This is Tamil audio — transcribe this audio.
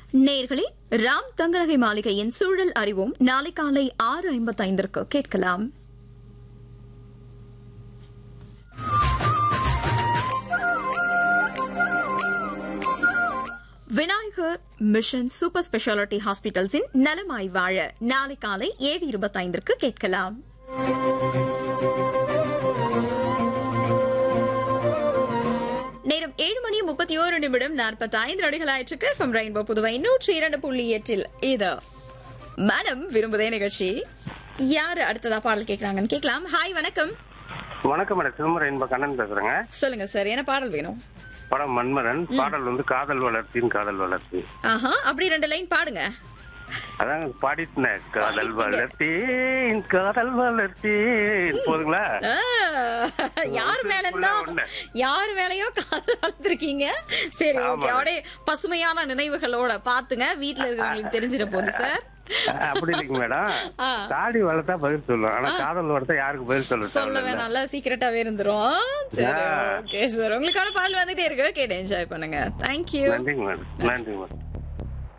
நேர்களே ராம் தங்கநகை மாளிகையின் சூழல் அறிவோம் நாளை காலை ஆறு ஐம்பத்தைந்திற்கு கேட்கலாம் விநாயகர் மிஷன் சூப்பர் ஸ்பெஷாலிட்டி ஹாஸ்பிட்டல்ஸின் நலமாய் வாழ நாளை காலை ஏழு இருபத்தைந்திற்கு கேட்கலாம் நேரம் ஏழு மணி முப்பத்தி ஓரு நிமிடம் நாற்பத்தி ஐந்து நொடிகள் ஆயிற்றுக்கு எஃப்எம் ரெயின்போ புதுவை நூற்றி இரண்டு புள்ளி எட்டில் இது மனம் விரும்புதே நிகழ்ச்சி யாரு அடுத்ததா பாடல் கேட்கறாங்கன்னு கேட்கலாம் ஹாய் வணக்கம் வணக்கம் மேடம் சிதம்பரம் என்ப கண்ணன் பேசுறேங்க சொல்லுங்க சார் என்ன பாடல் வேணும் படம் மன்மரன் பாடல் வந்து காதல் வளர்ச்சியின் காதல் வளர்ச்சி ஆஹா அப்படி ரெண்டு லைன் பாடுங்க அதாங்க பாடிட்டேன் காதல் வளர்த்தேன் காதல் வளர்த்தேன் போதுங்களா ஆ, யார் மேல இருந்தா ஒண்ணு. யார் மேலயோ காதல் வளர்த்திருக்கீங்க சரி ஓகே ஆமாங்க. அப்படியே பசுமையான நினைவுகளோட பாத்துங்க வீட்டுல இருக்கிறவங்களுக்கு தெரிஞ்சிட போகுது சார் அஹ், அப்படி இல்லைங்க மேடம் ஆ. தாடி வளர்த்தா பதில் சொல்லுவோம் ஆனா காதல் வளர்த்தா யாருக்கு பதில் சொல்ல சொல்ல வேணாம்ல சீக்கிரட்டாவே இருந்துரும் சரி ஆ. ஓகே சார் உங்களுக்கான பாடல் வந்துட்டே இருக்கு கேட்டு என்ஜாய் பண்ணுங்க தேங்க்யூ நன்றிங்க மேடம் நன்றிங்க மேடம்